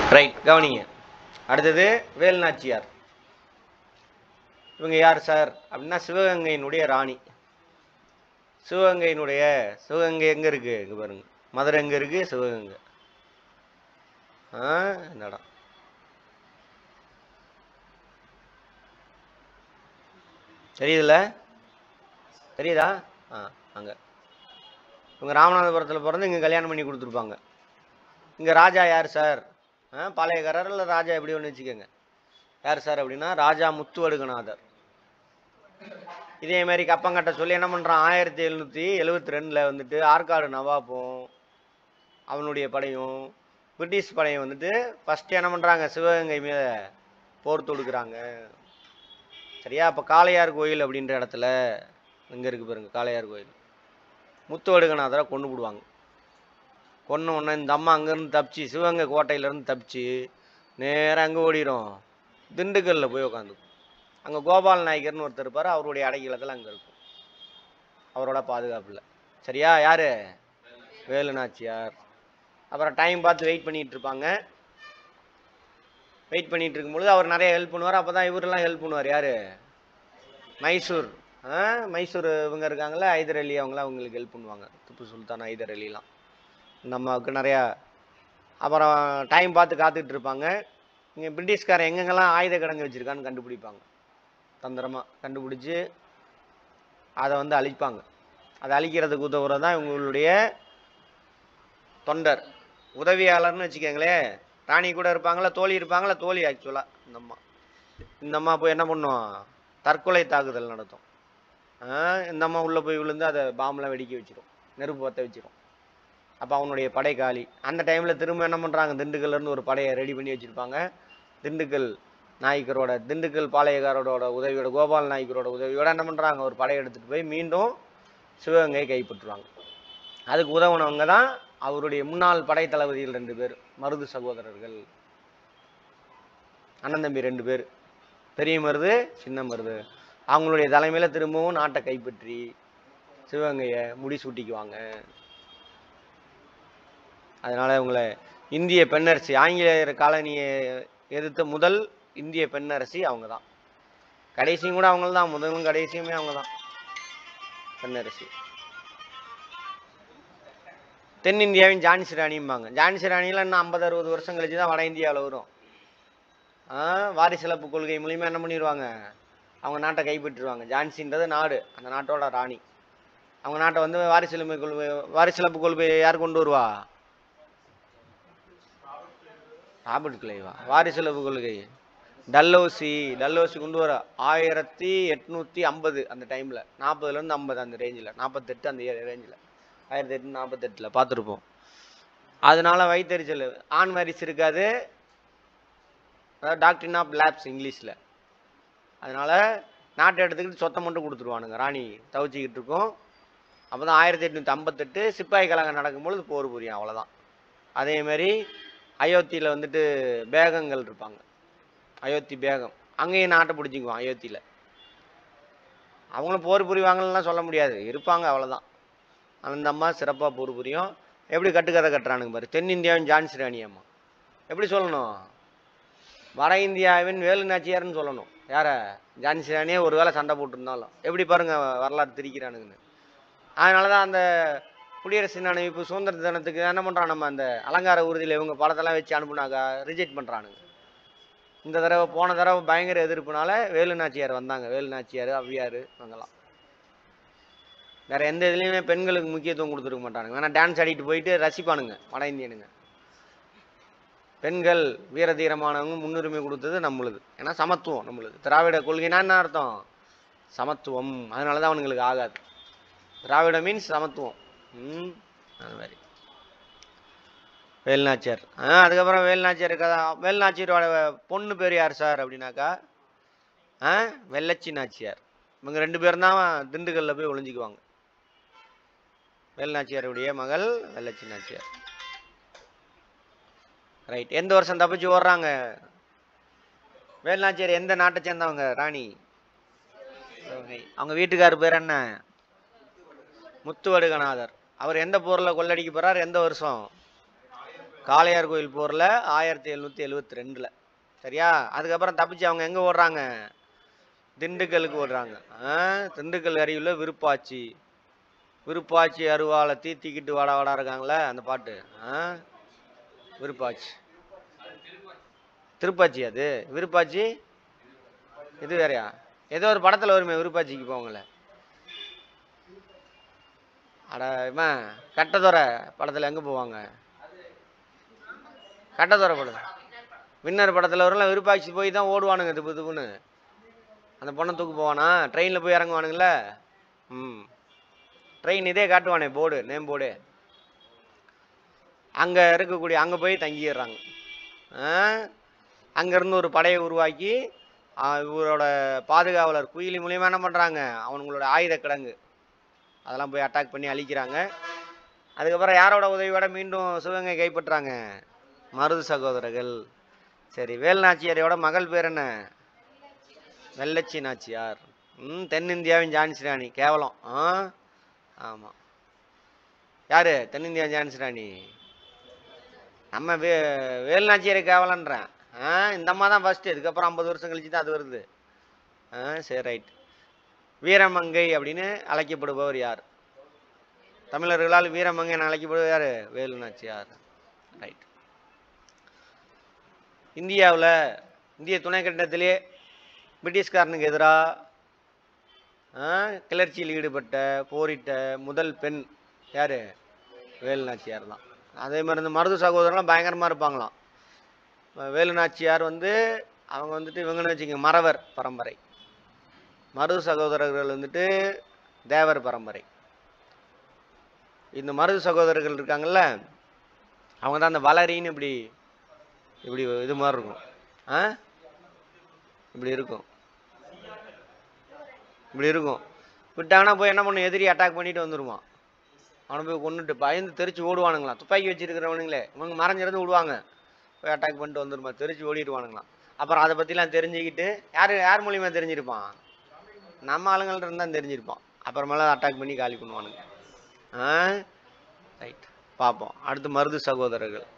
Right கவனிங்க அடுத்தது வேல்நாச்சியார் இவங்க யார் சார் அப்படின்னா சிவகங்கையினுடைய ராணி சிவகங்கையினுடைய சிவகங்கை எங்க இருக்கு இங்க பாருங்க மதுரை எங்க இருக்கு சிவகங்கை ஆ இந்த இடம் தெரியுதுல்ல தெரியுதா ஆ அங்க இவங்க ராமநாதபுரத்தில் பிறந்து இங்கே கல்யாணம் பண்ணி கொடுத்துருப்பாங்க இங்கே ராஜா யார் சார் ஆ பாளையக்காரர் இல்லை ராஜா எப்படி ஒன்று வச்சுக்கோங்க யார் சார் அப்படின்னா ராஜா முத்துவடுகநாதர் இதே மாதிரி கப்பங்கட்ட சொல்லி என்ன பண்ணுறான் ஆயிரத்தி எழுநூற்றி எழுவத்தி ரெண்டில் வந்துட்டு ஆற்காடு நவாப்பும் அவனுடைய படையும் பிரிட்டிஷ் படையும் வந்துட்டு ஃபஸ்ட்டு என்ன பண்ணுறாங்க சிவகங்கை மேலே போர் தொடுக்குறாங்க சரியா அப்போ காளையார் கோயில் அப்படின்ற இடத்துல இங்கே இருக்கு பாருங்க காளையார் கோயில் முத்துவடுகநாதரை கொண்டு விடுவாங்க கொன்ன உடனே இந்த அம்மா அங்கேருந்து தப்பிச்சு சிவகங்கை கோட்டையிலேருந்து தப்பிச்சு நேராக அங்கே ஓடிடும் திண்டுக்கல்லில் போய் உட்காந்துக்கும் அங்கே கோபால் நாயக்கர்னு ஒருத்தர் இருப்பார் அவருடைய அடைக்கலத்தில் அங்கே இருக்கும் அவரோட பாதுகாப்பில் சரியா யார் வேலு நாச்சியார் அப்புறம் டைம் பார்த்து வெயிட் பண்ணிட்டு இருப்பாங்க வெயிட் பண்ணிட்டு இருக்கும்பொழுது அவர் நிறைய ஹெல்ப் பண்ணுவார் அப்போ தான் இவரெல்லாம் ஹெல்ப் பண்ணுவார் யார் மைசூர் ஆ மைசூர் இவங்க இருக்காங்களே ஹைதர் அலி அவங்களாம் அவங்களுக்கு ஹெல்ப் பண்ணுவாங்க திப்பு சுல்தான் ஹைதர் அலிலாம் இந்த அம்மாவுக்கு நிறையா அப்புறம் டைம் பார்த்து காத்துக்கிட்டு இருப்பாங்க இங்கே பிரிட்டிஷ்காரன் எங்கெங்கெல்லாம் ஆயுத கிடங்கு வச்சுருக்கான்னு கண்டுபிடிப்பாங்க தந்திரமாக கண்டுபிடிச்சி அதை வந்து அழிப்பாங்க அதை அழிக்கிறதுக்கு உதவுறது தான் இவங்களுடைய தொண்டர் உதவியாளர்னு வச்சுக்கோங்களேன் ராணி கூட இருப்பாங்களா தோழி இருப்பாங்களா தோழி ஆக்சுவலாக இந்த அம்மா இந்த அம்மா போய் என்ன பண்ணும் தற்கொலை தாக்குதல் நடத்தும் ஆ, இந்த அம்மா உள்ளே போய் விழுந்து அதை பாம்பெலாம் வெடிக்க வச்சிரும் நெருப்பு பற்ற வச்சிரும் அப்போ அவனுடைய படை காலி அந்த டைமில் திரும்ப என்ன பண்ணுறாங்க திண்டுக்கல்லேருந்து ஒரு படையை ரெடி பண்ணி வச்சுருப்பாங்க திண்டுக்கல் நாயக்கரோட திண்டுக்கல் பாளையக்காரோட உதவியோட கோபால் நாயக்கரோட உதவியோட என்ன பண்ணுறாங்க ஒரு படையை எடுத்துகிட்டு போய் மீண்டும் சிவகங்கையை கைப்பற்றுவாங்க அதுக்கு உதவுனவங்க தான் அவருடைய முன்னாள் படை தளபதிகள் ரெண்டு பேர் மருது சகோதரர்கள் அண்ணன் தம்பி ரெண்டு பேர் பெரிய மருது சின்ன மருது அவங்களுடைய தலைமையில் திரும்பவும் நாட்டை கைப்பற்றி சிவகங்கையை முடிசூட்டிக்குவாங்க அதனால இவங்களை இந்திய பெண்ணரசி ஆங்கிலேயர் காலனியை எதிர்த்த முதல் இந்திய பெண்ணரசி அவங்க தான் கடைசியும் கூட அவங்க தான் முதலும் கடைசியுமே அவங்க தான் பெண்ணரசி தென்னிந்தியாவின் ஜான்சி ராணிம்பாங்க ஜான்சி ராணிலாம் இன்னும் ஐம்பது அறுபது வருஷம் கழிச்சு தான் வட இந்தியாவில் வரும் ஆ, வாரிசிலப்பு கொள்கை மூலியமா என்ன பண்ணிடுவாங்க அவங்க நாட்டை கைப்பற்றிடுவாங்க ஜான்சின்றது நாடு அந்த நாட்டோட ராணி அவங்க நாட்டை வந்து வாரிசிலமை கொள்கை வாரிசிலப்பு கொள்கை யார் கொண்டு வருவா ராபர்ட் கிளைவா வாரிசுலப்பு கொள்கை டல்லோசி டல்லோசி கொண்டு வர ஆயிரத்தி எட்நூத்தி ஐம்பது அந்த டைம்ல நாற்பதுல இருந்து ஐம்பது அந்த ரேஞ்சில் நாற்பத்தெட்டு அந்த ரேஞ்சில் ஆயிரத்தி எட்நூத்தி நாற்பத்தெட்டில் பார்த்துருப்போம் அதனால வயிற்றுச்சல் ஆண் வாரிசு இருக்காது அதாவது டாக்டரின் ஆஃப் லேப்ஸ் இங்கிலீஷில் அதனால நாட்டை எடுத்துக்கிட்டு சொத்தை மட்டும் கொடுத்துருவானுங்க ராணி தவிச்சிக்கிட்டு இருக்கோம் அப்போ தான் ஆயிரத்தி எட்நூற்றி ஐம்பத்தெட்டு சிப்பாய் கழகம் நடக்கும்பொழுது போர் புரியும் அவ்வளோதான் அதே மாதிரி அயோத்தியில் வந்துட்டு பேகங்கள் இருப்பாங்க அயோத்தி பேகம் அங்கேயும் நாட்டை பிடிச்சிக்குவான் அயோத்தியில் அவங்களும் போர் புரிவாங்கலாம் சொல்ல முடியாது இருப்பாங்க அவ்வளோதான் அந்த அம்மா சிறப்பாக போர் புரியும் எப்படி கட்டுக்கதை கட்டுறானுங்க பாரு தென்னிந்தியாவின் ஜான்சி ராணி அம்மா எப்படி சொல்லணும் வட இந்தியாவின் வேலு நாச்சியார்னு சொல்லணும் யார ஜான்சி ராணியே ஒரு வேளை சண்டை போட்டிருந்தாலும் எப்படி பாருங்க வரலாறு திரிக்கிறானுங்கன்னு அதனால தான் அந்த குடியரசு தின அணிவிப்பு சுதந்திர தினத்துக்கு என்ன பண்ணுறான் நம்ம அந்த அலங்கார ஊர்தியில் இவங்க படத்தெல்லாம் வச்சு அனுப்புனாக்கா ரிஜெக்ட் பண்ணுறானுங்க இந்த தடவை போன தடவை பயங்கர எதிர்ப்புனால வேலு நாச்சியார் வந்தாங்க வேலு நாச்சியார் அவ்வியார் இவங்கெல்லாம் வேற எந்த இதுலேயுமே பெண்களுக்கு முக்கியத்துவம் கொடுத்துருக்க மாட்டானுங்க வேணா டான்ஸ் ஆடிட்டு போயிட்டு ரசிப்பானுங்க வட இந்தியனுங்க பெண்கள் வீர தீரமானவங்க முன்னுரிமை கொடுத்தது நம்மளுது ஏன்னா சமத்துவம் நம்மளுது திராவிட கொள்கைனா என்ன அர்த்தம் சமத்துவம் அதனால தான் அவனுங்களுக்கு ஆகாது திராவிட மீன்ஸ் சமத்துவம் ம் அந்த மாதிரி வேல்நாச்சியார் ஆ அதுக்கப்புறம் வேல்நாச்சியார் கதை வேல்நாச்சியாரோட பொண்ணு பேர் யார் சார் அப்படின்னாக்கா ஆ வெள்ளச்சி நாச்சியார் இவங்க ரெண்டு பேரும் தான் திண்டுக்கல்ல போய் ஒளிஞ்சிக்குவாங்க வேல்நாச்சியாருடைய மகள் வெள்ளச்சி நாச்சியார் ரைட் எந்த வருஷம் தப்பிச்சு ஓடுறாங்க வேல்நாச்சியார் எந்த நாட்டை சேர்ந்தவங்க ராணி சிவகங்கை. அவங்க வீட்டுக்கார் பேர் என்ன முத்துவடுகநாதர் அவர் எந்த போர்ல கொள்ளடிக்க போறார் எந்த வருஷம் காளையார் கோயில் போரில் ஆயிரத்தி எழுநூற்றி எழுவத்தி ரெண்டில் சரியா அதுக்கப்புறம் தப்பிச்சு அவங்க எங்கே ஓடுறாங்க திண்டுக்கலுக்கு ஓடுறாங்க ஆ, திண்டுக்கல் அருகில் விருப்பாச்சி விருப்பாச்சி அருவாளை தீத்திக்கிட்டு வாடா வாடா இருக்காங்களே அந்த பாட்டு ஆ விருப்பாச்சி திருப்பாச்சி அது விருப்பாச்சி இது வேறயா ஏதோ ஒரு படத்தில் வருமே விருப்பாச்சிக்கு போங்களே அட இவன் கட்டதொரை படத்தில் எங்கே போவாங்க கட்டதொரை படம் வின்னர் படத்தில் வரலாம் விருப்பாச்சி போய் தான் ஓடுவானுங்க திப்பு திப்புன்னு அந்த பொண்ணை தூக்கு போவானா ட்ரெயினில் போய் இறங்குவானுங்களே ம் ட்ரெயின் இதே காட்டுவானே போர்டு நேம் போர்டு அங்கே இருக்கக்கூடிய அங்கே போய் தங்கிடுறாங்க அங்கேருந்து ஒரு படையை உருவாக்கி ஆ, இவரோட பாதுகாவலர் குயிலி மூலியமாக என்ன பண்ணுறாங்க அவனுங்களோட ஆயுத கிடங்கு அதெல்லாம் போய் அட்டாக் பண்ணி அழிக்கிறாங்க அதுக்கப்புறம் யாரோட உதவியோட மீண்டும் சிவகங்கை கைப்பற்றுறாங்க மருது சகோதரர்கள் சரி வேல்நாச்சியாரோட மகள் பேர் என்ன வெள்ளச்சி நாச்சியார் ம் தென்னிந்தியாவின் ஜான்சி ராணி கேவலம் ஆ ஆமாம் யாரு தென்னிந்தியா ஜான்சி ராணி நம்ம வே வேலுநாச்சியாரை கேவலன்றேன் ஆ இந்த அம்மா தான் ஃபஸ்ட்டு இதுக்கப்புறம் ஐம்பது வருஷம் கழிச்சு தான் அது வருது ஆ சரி ரைட் வீரமங்கை அப்படின்னு அழைக்கப்படுபவர் யார் தமிழர்களால் வீரமங்கை என அழைக்கப்படுவது யார் வேலுநாச்சியார் ரைட் இந்தியாவில் இந்திய துணைக்கண்டத்திலே பிரிட்டிஷ்காரனுக்கு எதிராக கிளர்ச்சியில் ஈடுபட்ட போரிட்ட முதல் பெண் யார் வேலுநாச்சியார் தான் அதே மாதிரி இந்த மருது சகோதரர்லாம் பயங்கரமாக இருப்பாங்களாம் இப்ப வேலுநாச்சியார் வந்து அவங்க வந்துட்டு இவங்கன்னு வச்சுங்க மறவர் பரம்பரை மருது சகோதரர்கள் வந்துட்டு தேவர் பரம்பரை இந்த மருது சகோதரர்கள் இருக்காங்கல்ல அவங்க தான் அந்த வளரின்னு இப்படி இப்படி இது மாதிரி இருக்கும் ஆ இப்படி இருக்கும் இப்படி இருக்கும் விட்டாங்கன்னா போய் என்ன பண்ணும் எதிரி அட்டாக் பண்ணிட்டு வந்துருவான் அவனை போய் கொண்டுட்டு பயந்து தெரிச்சு ஓடுவானுங்களாம் துப்பாக்கி வச்சிருக்கிறவனுங்களே இவங்க மறைஞ்சிருந்து விடுவாங்க போய் அட்டாக் பண்ணிட்டு வந்துருமா தெரிச்சு ஓடிடுவானுங்களாம் அப்புறம் அதை பற்றிலாம் தெரிஞ்சுக்கிட்டு யார் யார் மூலியமா தெரிஞ்சிருப்பான் நம்ம ஆளுங்கள்ட்ட இருந்தால் தெரிஞ்சிருப்பான் அப்புறமேல அட்டாக் பண்ணி காலி பண்ணுவானுங்க ஆ ரைட் பார்ப்போம் அடுத்து மருது சகோதரர்கள்